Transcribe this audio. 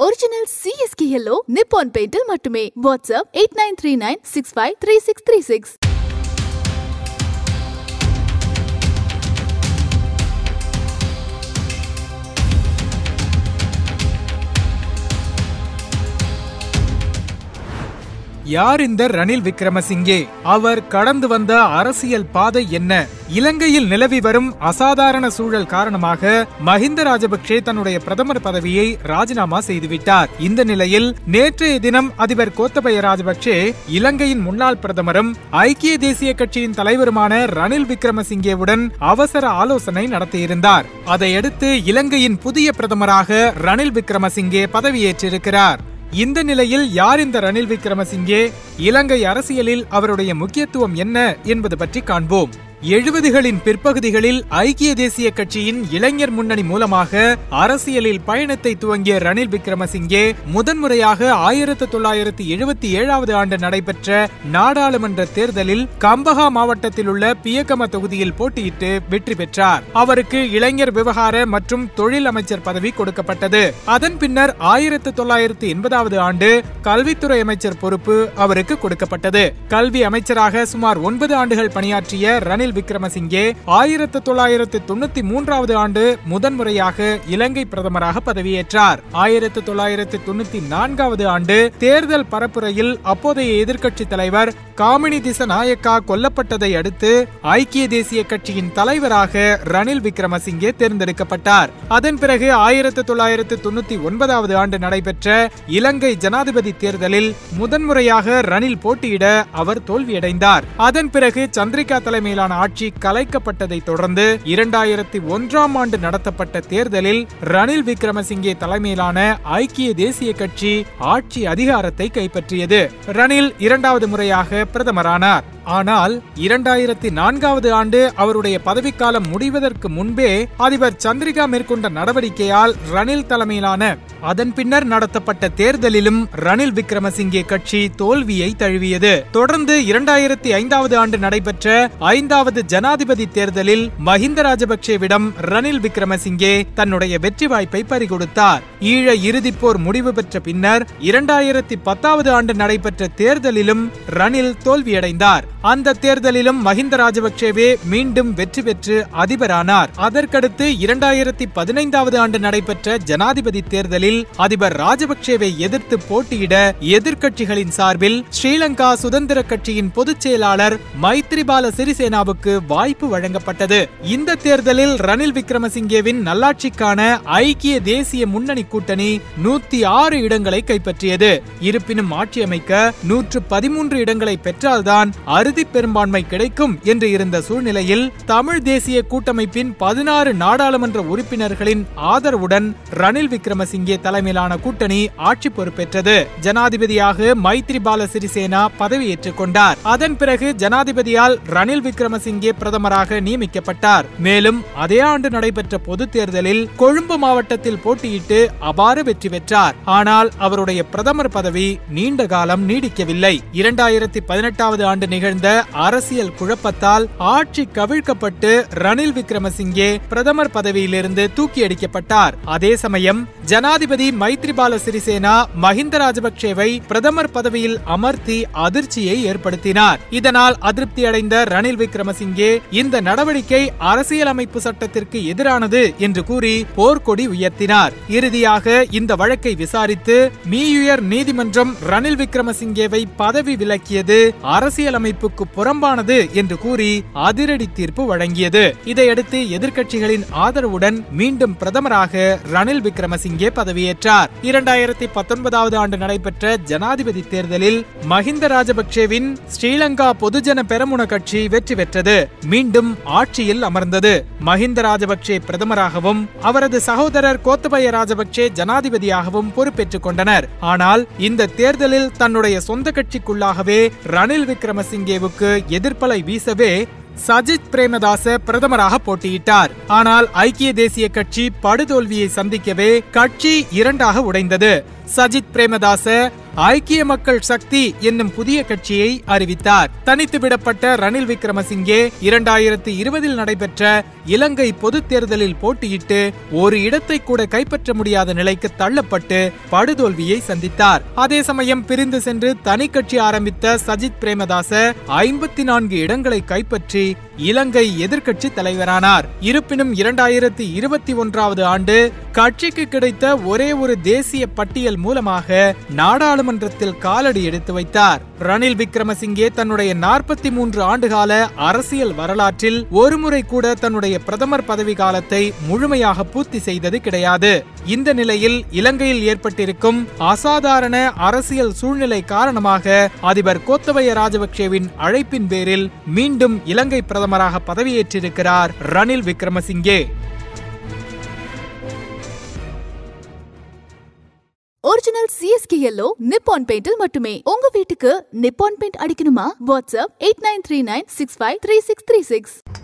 original CSK yellow Nippon பெயிண்டில் மட்டுமே WhatsApp eight nine three nine six five three six three six யார் இந்த ரணில் விக்ரமசிங்கே அவர் கடந்து வந்த அரசியல் பாதை என்ன இலங்கையில் நிலவி வரும் அசாதாரண சூழல் காரணமாக மஹிந்த ராஜபக்சே தன்னுடைய பிரதமர் பதவியை ராஜினாமா செய்துவிட்டார் இந்த நிலையில் நேற்றைய தினம் அதிபர் கோத்தபய ராஜபக்சே இலங்கையின் முன்னாள் பிரதமரும் ஐக்கிய தேசிய கட்சியின் தலைவருமான ரணில் விக்ரமசிங்கேவுடன் அவசர ஆலோசனை நடத்தியிருந்தார் அதையடுத்து இலங்கையின் புதிய பிரதமராக ரணில் விக்ரமசிங்கே பதவியேற்றிருக்கிறார் இந்த நிலையில் யார் இந்த ரணில் விக்ரமசிங்கே இலங்கை அரசியலில் அவருடைய முக்கியத்துவம் என்ன என்பது பற்றி காண்போம் எழுபதுகளின் பிற்பகுதிகளில் ஐக்கிய தேசிய கட்சியின் இளைஞர் முன்னணி மூலமாக அரசியலில் பயணத்தை துவங்கிய ரணில் விக்ரமசிங்கே முதன்முறையாக ஆயிரத்து தொள்ளாயிரத்தி எழுபத்தி ஏழாவது ஆண்டு நடைபெற்ற நாடாளுமன்ற தேர்தலில் கம்பஹா மாவட்டத்தில் உள்ள பியக்கம தொகுதியில் போட்டியிட்டு வெற்றி பெற்றார் அவருக்கு இளைஞர் விவகார மற்றும் தொழில் அமைச்சர் பதவி கொடுக்கப்பட்டது அதன் பின்னர் ஆயிரத்து தொள்ளாயிரத்து எண்பதாவது ஆண்டு கல்வித்துறை அமைச்சர் பொறுப்பு அவருக்கு கொடுக்கப்பட்டது கல்வி அமைச்சராக சுமார் ஒன்பது ஆண்டுகள் பணியாற்றிய ரணில் விக்ரமசிங்கே ஆயிரத்து தொள்ளாயிரத்து தொண்ணூத்தி மூன்றாவது ஆண்டு முதன்முறையாக இலங்கை பிரதமராக பதவியேற்றார் ஆயிரத்து தொள்ளாயிரத்து தொண்ணூத்தி நான்காவது ஆண்டு தேர்தல் பரப்புரையில் அப்போதைய எதிர்க்கட்சி தலைவர் காமினி திசநாயக்கா கொல்லப்பட்டதை அடுத்து ஐக்கிய தேசிய கட்சியின் தலைவராக ரணில் விக்ரமசிங்கே தேர்ந்தெடுக்கப்பட்டார் அதன் பிறகு ஆயிரத்து தொள்ளாயிரத்து தொண்ணூத்தி ஒன்பதாவது ஆண்டு நடைபெற்ற இலங்கை ஜனாதிபதி தேர்தலில் முதன்முறையாக ரணில் போட்டியிட அவர் தோல்வியடைந்தார் அதன் பிறகு சந்திரிகா தலைமையிலான ஆட்சி கலைக்கப்பட்டதை தொடர்ந்து இரண்டாயிரத்தி ஒன்றாம் ஆண்டு நடத்தப்பட்ட தேர்தலில் ரணில் விக்ரமசிங்கே தலைமையிலான ஐக்கிய தேசிய கட்சி ஆட்சி அதிகாரத்தை கைப்பற்றியது ரணில் இரண்டாவது முறையாக பிரதமரானார் ஆனால் இரண்டாயிரத்தி நான்காவது ஆண்டு அவருடைய பதவிக்காலம் முடிவதற்கு முன்பே அதிபர் சந்திரிகா மேற்கொண்ட நடவடிக்கையால் ரணில் தலைமையிலான அதன் பின்னர் நடத்தப்பட்ட தேர்தலிலும் ரணில் விக்ரமசிங்கே கட்சி தோல்வியை தழுவியது தொடர்ந்து இரண்டாயிரத்தி ஐந்தாவது ஆண்டு நடைபெற்ற ஐந்தாவது ஜனாதிபதி தேர்தலில் மஹிந்த ராஜபக்சேவிடம் ரணில் விக்ரமசிங்கே தன்னுடைய வெற்றி வாய்ப்பை பறிகொடுத்தார் ஈழ இறுதிப் போர் முடிவு பெற்ற பின்னர் இரண்டாயிரத்தி பத்தாவது ஆண்டு நடைபெற்ற தேர்தலிலும் ரணில் தோல்வியடைந்தார் அந்த தேர்தலிலும் மஹிந்த ராஜபக்சேவே மீண்டும் வெற்றி பெற்று அதிபரானார் அதற்கடுத்து இரண்டாயிரத்தி பதினைந்தாவது ஆண்டு நடைபெற்ற ஜனாதிபதி தேர்தலில் அதிபர் ராஜபக்சேவை எதிர்த்து போட்டியிட எதிர்க்கட்சிகளின் சார்பில் ஸ்ரீலங்கா சுதந்திர கட்சியின் பொதுச் செயலாளர் மைத்ரிபால சிறிசேனாவுக்கு வாய்ப்பு வழங்கப்பட்டது இந்த தேர்தலில் ரணில் விக்ரமசிங்கேவின் நல்லாட்சிக்கான ஐக்கிய தேசிய முன்னணி கூட்டணி நூத்தி ஆறு இடங்களை கைப்பற்றியது இருப்பினும் ஆட்சி அமைக்க நூற்று பதிமூன்று இடங்களை பெற்றால்தான் அறுதி பெரும்பான்மை கிடைக்கும் என்று இருந்த சூழ்நிலையில் தமிழ் தேசிய கூட்டமைப்பின் பதினாறு நாடாளுமன்ற உறுப்பினர்களின் ஆதரவுடன் ரணில் விக்ரமசிங்கே தலைமையிலான கூட்டணி ஆட்சி பொறுப்பேற்றது ஜனாதிபதியாக மைத்ரிபால சிறிசேனா பதவியேற்றுக் கொண்டார் அதன் பிறகு ஜனாதிபதியால் ரணில் விக்ரமசிங்கே பிரதமராக நியமிக்கப்பட்டார் மேலும் அதே ஆண்டு நடைபெற்ற பொது தேர்தலில் கொழும்பு மாவட்டத்தில் போட்டியிட்டு அபார வெற்றி பெற்றார் ஆனால் அவருடைய பிரதமர் பதவி நீண்ட காலம் நீடிக்கவில்லை இரண்டாயிரத்தி பதினெட்டாவது ஆண்டு நிகழ்ந்த அரசியல் குழப்பத்தால் ஆட்சி கவிழ்க்கப்பட்டு ரணில் விக்ரமசிங்கே பிரதமர் பதவியிலிருந்து தூக்கி அடிக்கப்பட்டார் அதே சமயம் ஜனாதிபதி மைத்ரிபால சிறிசேனா மஹிந்த ராஜபக்சேவை பிரதமர் பதவியில் அமர்த்தி அதிர்ச்சியை ஏற்படுத்தினார் இதனால் அதிருப்தி அடைந்த ரணில் விக்ரமசிங்கே இந்த நடவடிக்கை அரசியலமைப்பு சட்டத்திற்கு எதிரானது என்று கூறி போர்க்கொடி உயர்த்தினார் இறுதியாக இந்த வழக்கை விசாரித்து மீயுயர் நீதிமன்றம் ரணில் விக்ரமசிங்கேவை பதவி விலக்கியது அரசியலமைப்புக்கு புறம்பானது என்று கூறி அதிரடி தீர்ப்பு வழங்கியது இதையடுத்து எதிர்க்கட்சிகளின் ஆதரவுடன் மீண்டும் பிரதமராக ரணில் விக்ரமசிங்கே பதவியேற்றார் இரண்டாயிரத்தி பத்தொன்பதாவது ஆண்டு நடைபெற்ற ஜனாதிபதி தேர்தலில் மஹிந்த ராஜபக்சேவின் ஸ்ரீலங்கா பொதுஜன பெரமுன கட்சி வெற்றி பெற்றது மீண்டும் ஆட்சியில் அமர்ந்தது மஹிந்த ராஜபக்சே பிரதமராகவும் அவரது சகோதரர் கோத்தபய ராஜபக்சே ஜனாதிபதியாகவும் பொறுப்பேற்றுக் கொண்டனர் ஆனால் இந்த தேர்தலில் தன்னுடைய சொந்த கட்சிக்குள்ளாகவே ரணில் விக்ரமசிங்கேவுக்கு எதிர்ப்பலை வீசவே சஜித் பிரேமதாச பிரதமராக போட்டியிட்டார் ஆனால் ஐக்கிய தேசிய கட்சி படுதோல்வியை சந்திக்கவே கட்சி இரண்டாக உடைந்தது சஜித் பிரேமதாச ஐக்கிய மக்கள் சக்தி என்னும் புதிய கட்சியை அறிவித்தார் தனித்து விடப்பட்ட ரணில் விக்ரமசிங்கே இரண்டாயிரத்தி இருபதில் நடைபெற்ற இலங்கை பொதுத் தேர்தலில் போட்டியிட்டு ஒரு இடத்தை கூட கைப்பற்ற முடியாத நிலைக்கு தள்ளப்பட்டு படுதோல்வியை சந்தித்தார் அதே சமயம் பிரிந்து சென்று தனி கட்சி ஆரம்பித்த சஜித் பிரேமதாச ஐம்பத்தி நான்கு இடங்களை கைப்பற்றி இலங்கை எதிர்க்கட்சி தலைவரானார் இருப்பினும் இரண்டாயிரத்தி இருபத்தி ஒன்றாவது ஆண்டு கட்சிக்கு கிடைத்த ஒரே ஒரு தேசிய பட்டியல் மூலமாக நாடாளுமன்றத்தில் காலடி எடுத்து வைத்தார் ரணில் விக்ரமசிங்கே தன்னுடைய நாற்பத்தி மூன்று ஆண்டுகால அரசியல் வரலாற்றில் ஒருமுறை கூட தன்னுடைய பிரதமர் பதவி காலத்தை முழுமையாக பூர்த்தி செய்தது கிடையாது இந்த நிலையில் இலங்கையில் ஏற்பட்டிருக்கும் அசாதாரண அரசியல் சூழ்நிலை காரணமாக அதிபர் கோத்தபய ராஜபக்சேவின் அழைப்பின் பேரில் மீண்டும் இலங்கை பிரதமராக பதவியேற்றிருக்கிறார் Ranil Wickremesinghe original CSK yellow Nippon பெயிண்டில் மட்டுமே உங்க வீட்டுக்கு நிப்பான் பெயிண்ட் அடிக்கணுமா WhatsApp eight nine three nine six five three six three six